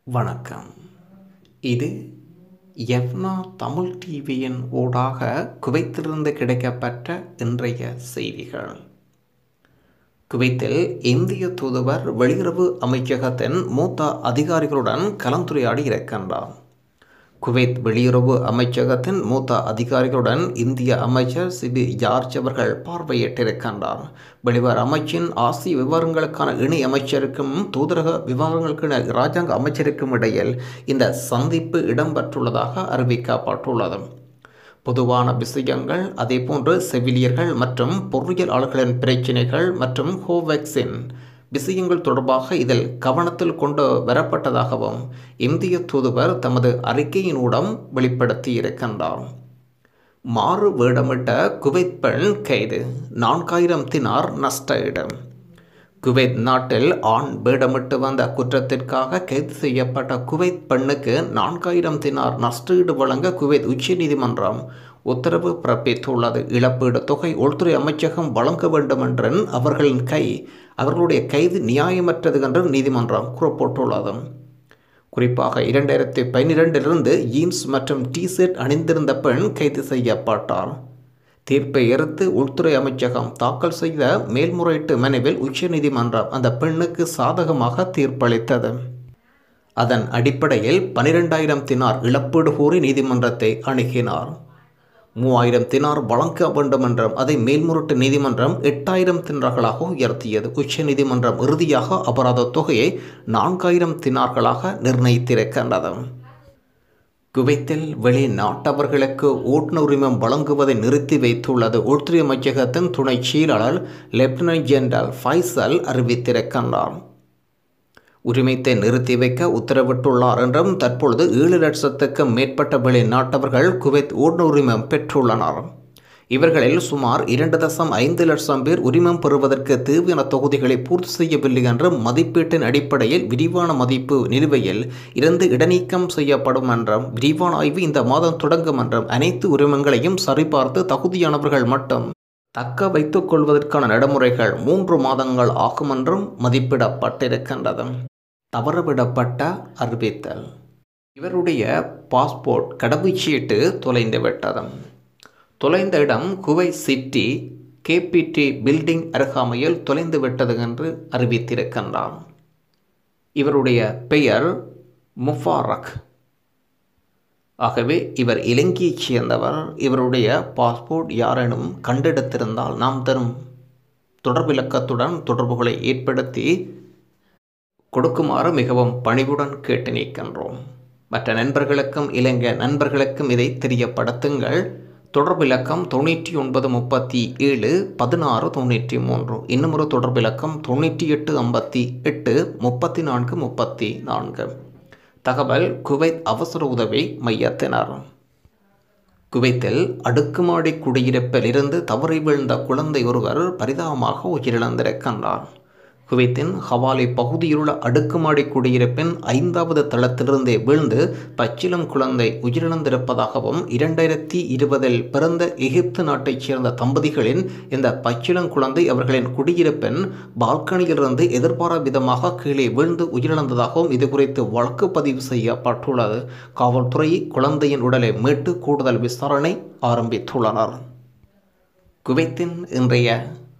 வணக்கம் இது எவ்னா தமிழ் டிவியின் ஊடாக குவைத்திலிருந்து கிடைக்கப்பெற்ற இன்றைய செய்திகள் குவைத்தில் இந்திய தூதுவர் வெளியுறவு அமைச்சகத்தின் மூத்த அதிகாரிகளுடன் கலந்துரையாடி இருக்கின்றார் குவைத் வெளியுறவு அமைச்சகத்தின் மூத்த அதிகாரிகளுடன் இந்திய அமைச்சர் சிபி ஜார்ஜ் அவர்கள் பார்வையிட்டிருக்கின்றார் வெளிவார அமைச்சின் ஆசிய விவகாரங்களுக்கான இணை அமைச்சருக்கும் தூதரக விவகாரங்களுக்கான இராஜாங்க அமைச்சருக்கும் இடையில் இந்த சந்திப்பு இடம்பெற்றுள்ளதாக அறிவிக்கப்பட்டுள்ளது பொதுவான விஷயங்கள் அதேபோன்று செவிலியர்கள் மற்றும் பொறியியலாளர்களின் பிரச்சினைகள் மற்றும் கோவேக்சின் விஷயங்கள் தொடர்பாக இதில் கவனத்தில் கொண்டு வரப்பட்டதாகவும் இந்திய தூதுவர் தமது அறிக்கையினூடம் வெளிப்படுத்தி இருக்கின்றார் மாறு வேடமிட்ட குவைத் பெண் கைது நான்காயிரம் தினார் நஷ்ட இடம் குவைத் நாட்டில் ஆண் வேடமிட்டு வந்த குற்றத்திற்காக கைது செய்யப்பட்ட குவைத் பெண்ணுக்கு நான்காயிரம் தினார் நஷ்டஈடு வழங்க குவைத் உச்சநீதிமன்றம் உத்தரவு பிறப்பித்துள்ளது இழப்பீடு தொகை உள்துறை அமைச்சகம் வழங்க வேண்டும் என்று அவர்களின் கை அவர்களுடைய கைது நியாயமற்றது என்று நீதிமன்றம் கூறப்பட்டுள்ளது குறிப்பாக இரண்டாயிரத்தி பன்னிரெண்டிலிருந்து ஜீன்ஸ் மற்றும் டிஷர்ட் அணிந்திருந்த பெண் கைது செய்யப்பட்டார் தீர்ப்பை எதிர்த்து உள்துறை அமைச்சகம் தாக்கல் செய்த மேல்முறையீட்டு மனுவில் உச்சநீதிமன்றம் அந்த பெண்ணுக்கு சாதகமாக தீர்ப்பளித்தது அதன் அடிப்படையில் பனிரெண்டாயிரம் தினார் இழப்பீடு கூறி நீதிமன்றத்தை அணுகினார் மூவாயிரம் தினார் வழங்க வேண்டும் என்றும் அதை மேல்முறையீட்டு நீதிமன்றம் எட்டாயிரம் தினார்களாக உயர்த்தியது உச்ச நீதிமன்றம் இறுதியாக அபராத தொகையை நான்காயிரம் தினார்களாக நிர்ணயித்திருக்கின்றது குவைத்தில் வெளிநாட்டவர்களுக்கு ஓட்டுநர் உரிமம் வழங்குவதை நிறுத்தி வைத்துள்ளது உள்துறை அமைச்சகத்தின் துணை செயலாளர் லெப்டினன்ட் ஜெனரல் ஃபைசல் அறிவித்திருக்கின்றார் உரிமத்தை நிறுத்தி வைக்க உத்தரவிட்டுள்ளார் என்றும் தற்பொழுது ஏழு லட்சத்துக்கும் மேற்பட்ட வெளிநாட்டவர்கள் குவைத் ஓட்டுநர் உரிமம் பெற்றுள்ளனர் இவர்களில் சுமார் இரண்டு தசம் ஐந்து லட்சம் பேர் உரிமம் பெறுவதற்கு தேவையான தொகுதிகளை பூர்த்தி செய்யவில்லை என்ற மதிப்பீட்டின் அடிப்படையில் விரிவான மதிப்பு நிலுவையில் இருந்து இடநீக்கம் செய்யப்படும் என்றும் விரிவான ஆய்வு இந்த மாதம் தொடங்கும் என்றும் அனைத்து உரிமங்களையும் சரிபார்த்து தகுதியானவர்கள் மட்டும் தக்க வைத்துக் கொள்வதற்கான நடைமுறைகள் மூன்று மாதங்கள் ஆகும் என்றும் மதிப்பிடப்பட்டிருக்கின்றது தவறவிடப்பட்ட அறிவித்தல் இவருடைய பாஸ்போர்ட் கடவுச்சீட்டு தொலைந்துவிட்டது தொலைந்த இடம் குவை சிட்டி கேபிடி பில்டிங் அருகாமையில் தொலைந்து விட்டது என்று அறிவித்திருக்கின்றார் இவருடைய பெயர் முஃபாரக் ஆகவே இவர் இலங்கையைச் சேர்ந்தவர் இவருடைய பாஸ்போர்ட் யாரேனும் கண்டெடுத்திருந்தால் நாம் தரும் தொடர்பிலக்கத்துடன் தொடர்புகளை ஏற்படுத்தி கொடுக்குமாறு மிகவும் பணிவுடன் கேட்டு நிற்கின்றோம் மற்ற நண்பர்களுக்கும் இலங்கை நண்பர்களுக்கும் இதை தெரியப்படுத்துங்கள் தொடர்பிலக்கம் தொண்ணூற்றி ஒன்பது முப்பத்தி ஏழு பதினாறு தொண்ணூற்றி மூன்று இன்னும் ஒரு தொடர்பிலக்கம் தொண்ணூற்றி எட்டு ஐம்பத்தி எட்டு முப்பத்தி நான்கு முப்பத்தி நான்கு தகவல் குவைத் அவசர உதவி மையத்தினர் குவைத்தில் அடுக்குமாடி குடியிருப்பில் இருந்து தவறி விழுந்த குழந்தை ஒருவர் பரிதாபமாக உயிரிழந்திருக்கின்றார் குவைத்தின் ஹவாலி பகுதியிலுள்ள அடுக்குமாடி குடியிருப்பின் ஐந்தாவது தளத்திலிருந்தே வீழ்ந்து பச்சிலம் குழந்தை உயிரிழந்திருப்பதாகவும் இரண்டாயிரத்தி இருபதில் பிறந்த எகிப்து நாட்டைச் சேர்ந்த தம்பதிகளின் இந்த பச்சிலம் குழந்தை அவர்களின் குடியிருப்பின் பால்கனியிலிருந்து எதிர்பாரா விதமாக கீழே வீழ்ந்து உயிரிழந்ததாகவும் இது குறித்து வழக்கு பதிவு செய்யப்பட்டுள்ளது காவல்துறை குழந்தையின் உடலை மீட்டு கூடுதல் விசாரணை ஆரம்பித்துள்ளனர் குவைத்தின் இன்றைய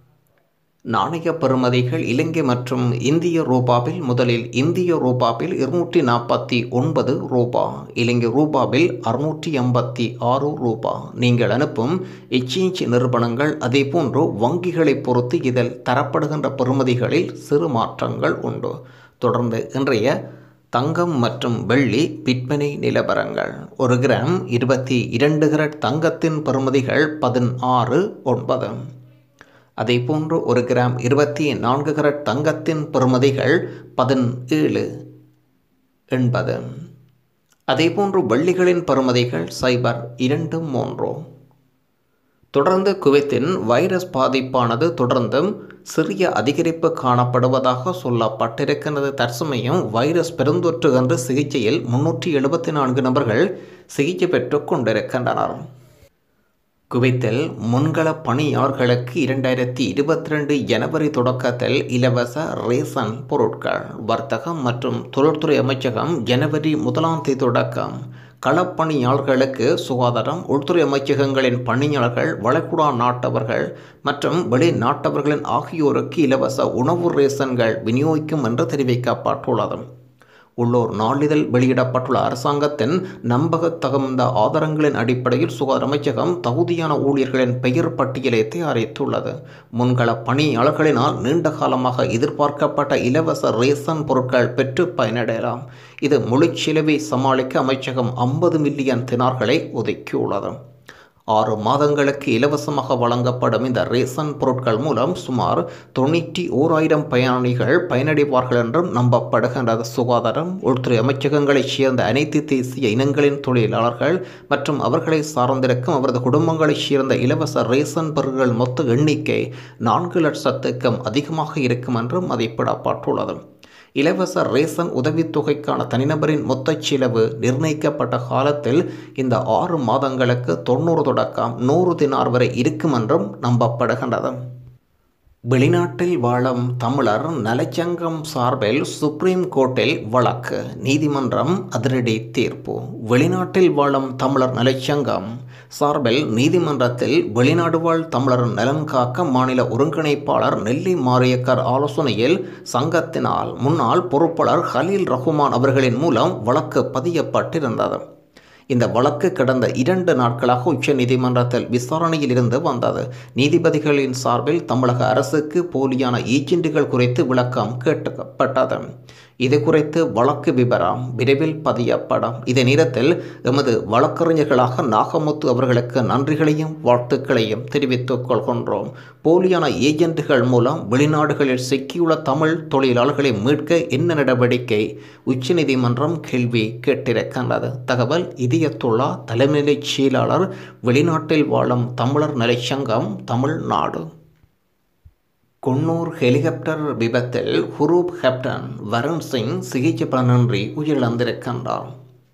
நாணய பெறுமதிகள் இலங்கை மற்றும் இந்திய ரூபாவில் முதலில் இந்திய ரூபாவில் இருநூற்றி நாற்பத்தி ஒன்பது ரூபா இலங்கை ரூபாவில் அறுநூற்றி எண்பத்தி ஆறு ரூபா நீங்கள் அனுப்பும் எக்ஸ்சேஞ்ச் நிறுவனங்கள் அதேபோன்று வங்கிகளை பொறுத்து இதில் தரப்படுகின்ற பெறுமதிகளில் சிறு மாற்றங்கள் உண்டு தொடர்ந்து இன்றைய தங்கம் மற்றும் வெள்ளி விற்பனை நிலவரங்கள் ஒரு கிராம் இருபத்தி இரண்டு கிரட் தங்கத்தின் பெறுமதிகள் பதினாறு ஒன்பது அதே போன்று ஒரு கிராம் இருபத்தி நான்கு கரட் தங்கத்தின் பெறுமதிகள் பதினேழு எண்பது அதேபோன்று வெள்ளிகளின் பெறுமதிகள் சைபர் இரண்டு மூன்று தொடர்ந்து குவைத்தின் வைரஸ் பாதிப்பானது தொடர்ந்தும் சிறிய அதிகரிப்பு காணப்படுவதாக சொல்லப்பட்டிருக்கிறது தற்சமயம் வைரஸ் பெருந்தொற்று என்ற சிகிச்சையில் முன்னூற்றி எழுபத்தி நான்கு நபர்கள் சிகிச்சை பெற்று கொண்டிருக்கின்றனர் குவைத்தில் முன்கள பணியாளர்களுக்கு இரண்டாயிரத்தி இருபத்தி ரெண்டு ஜனவரி தொடக்கத்தில் இலவச ரேசன் பொருட்கள் வர்த்தகம் மற்றும் தொழில்துறை அமைச்சகம் ஜனவரி முதலாம் தேதி தொடக்கம் களப்பணியாளர்களுக்கு சுகாதாரம் உள்துறை அமைச்சகங்களின் பணியாளர்கள் வளைகுடா நாட்டவர்கள் மற்றும் வெளிநாட்டவர்களின் ஆகியோருக்கு இலவச உணவு ரேசன்கள் விநியோகிக்கும் என்று தெரிவிக்கப்பட்டுள்ளது உள்ளூர் நாளிதழ் வெளியிடப்பட்டுள்ள அரசாங்கத்தின் நம்பகத்தகுந்த ஆதாரங்களின் அடிப்படையில் சுகாதார அமைச்சகம் தகுதியான ஊழியர்களின் பெயர் பட்டியலை தயாரித்துள்ளது முன்கள பணியாளர்களினால் நீண்ட காலமாக எதிர்பார்க்கப்பட்ட இலவச ரேசன் பொருட்கள் பெற்று பயனடையலாம் இது முழு செலவை சமாளிக்க அமைச்சகம் ஐம்பது மில்லியன் தினார்களை ஒதுக்கியுள்ளது ஆறு மாதங்களுக்கு இலவசமாக வழங்கப்படும் இந்த ரேசன் பொருட்கள் மூலம் சுமார் தொண்ணூற்றி ஓராயிரம் பயணிகள் பயனடைவார்கள் என்றும் நம்பப்படுகின்றது சுகாதாரம் உள்துறை அமைச்சகங்களைச் சேர்ந்த அனைத்து தேசிய இனங்களின் தொழிலாளர்கள் மற்றும் அவர்களை சார்ந்திருக்கும் அவரது குடும்பங்களைச் சேர்ந்த இலவச ரேசன் பொருட்கள் மொத்த எண்ணிக்கை நான்கு லட்சத்துக்கும் அதிகமாக இருக்கும் என்றும் மதிப்பிடப்பட்டுள்ளது இலவச ரேசன் உதவித்தொகைக்கான தனிநபரின் மொத்த செலவு நிர்ணயிக்கப்பட்ட காலத்தில் இந்த ஆறு மாதங்களுக்கு தொண்ணூறு தொடக்கம் நூறு தினார் வரை இருக்கும் என்றும் நம்பப்படுகின்றது வெளிநாட்டில் வாழும் தமிழர் நலச்சங்கம் சார்பில் சுப்ரீம் கோர்ட்டில் வழக்கு நீதிமன்றம் அதிரடி தீர்ப்பு வெளிநாட்டில் வாழும் தமிழர் நலச்சங்கம் சார்பில் நீதிமன்றத்தில் வெளிநாடு வாழ் தமிழர் நலன் காக்க மாநில ஒருங்கிணைப்பாளர் நெல்லி மாரியக்கர் ஆலோசனையில் சங்கத்தினால் முன்னாள் பொறுப்பாளர் ஹலீல் ரஹ்மான் அவர்களின் மூலம் வழக்கு பதியப்பட்டிருந்தது இந்த வழக்கு கடந்த இரண்டு நாட்களாக உச்ச நீதிமன்றத்தில் விசாரணையில் இருந்து வந்தது நீதிபதிகளின் சார்பில் தமிழக அரசுக்கு போலியான ஏஜென்ட்டுகள் குறித்து விளக்கம் கேட்கப்பட்டது இது குறித்து வழக்கு விவரம் விரைவில் பதியப்படும் இதே நேரத்தில் எமது வழக்கறிஞர்களாக நாகமுத்து அவர்களுக்கு நன்றிகளையும் வாழ்த்துக்களையும் தெரிவித்துக் கொள்கின்றோம் போலியான ஏஜென்ட்டுகள் மூலம் வெளிநாடுகளில் சிக்கியுள்ள தமிழ் தொழிலாளர்களை மீட்க என்ன நடவடிக்கை உச்சநீதிமன்றம் கேள்வி கேட்டிருக்கின்றது தகவல் இதயத்துள்ளா தலைமைநிலை செயலாளர் வெளிநாட்டில் வாழும் தமிழர் நலைச்சங்கம் தமிழ்நாடு குன்னூர் ஹெலிகாப்டர் விபத்தில் ஹுரூப் கேப்டன் வருண் சிங் சிகிச்சை பலனின்றி உயிரிழந்திருக்கின்றார்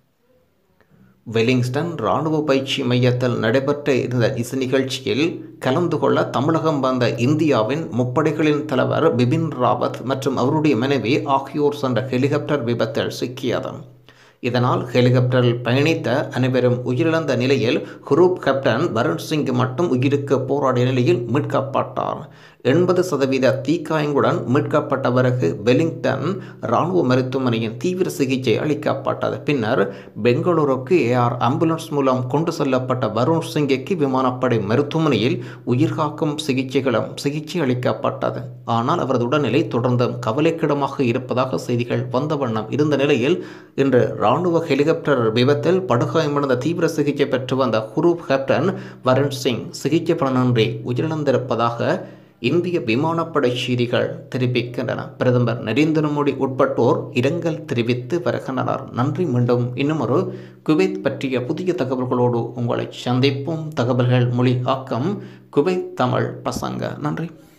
வெலிங்ஸ்டன் இராணுவ பயிற்சி மையத்தில் நடைபெற்ற இருந்த இசை நிகழ்ச்சியில் கலந்து கொள்ள தமிழகம் வந்த இந்தியாவின் முப்படைகளின் தலைவர் பிபின் ராவத் மற்றும் அவருடைய மனைவி ஆகியோர் சென்ற ஹெலிகாப்டர் விபத்தில் சிக்கியது இதனால் ஹெலிகாப்டரில் பயணித்த அனைவரும் உயிரிழந்த நிலையில் ஹுரூப் கேப்டன் வருண் சிங் மட்டும் உயிருக்கு போராடிய நிலையில் மீட்கப்பட்டார் எண்பது சதவீத தீக்காயங்களுடன் மீட்கப்பட்டவருக்கு வெலிங்டன் இராணுவ மருத்துவமனையின் தீவிர சிகிச்சை அளிக்கப்பட்டது பின்னர் பெங்களூருக்கு ஏஆர் ஆம்புலன்ஸ் மூலம் கொண்டு செல்லப்பட்ட வருண் சிங்கிற்கு விமானப்படை மருத்துவமனையில் உயிர்காக்கும் சிகிச்சைகளும் சிகிச்சை அளிக்கப்பட்டது ஆனால் அவரது உடல்நிலை தொடர்ந்து கவலைக்கிடமாக இருப்பதாக செய்திகள் வந்த வண்ணம் இருந்த நிலையில் இன்று இராணுவ ஹெலிகாப்டர் விபத்தில் படுகாயமடைந்த தீவிர சிகிச்சை பெற்று வந்த ஹுரூப் கேப்டன் வருண் சிங் சிகிச்சை பலனின்றி உயிரிழந்திருப்பதாக இந்திய விமானப்படை செய்திகள் தெரிவிக்கின்றன பிரதமர் நரேந்திர மோடி உட்பட்டோர் இரங்கல் தெரிவித்து வருகின்றனர் நன்றி மீண்டும் இன்னும் ஒரு குவைத் பற்றிய புதிய தகவல்களோடு உங்களை சந்திப்போம் தகவல்கள் மொழி ஆக்கம் குவைத் தமிழ் பசங்க நன்றி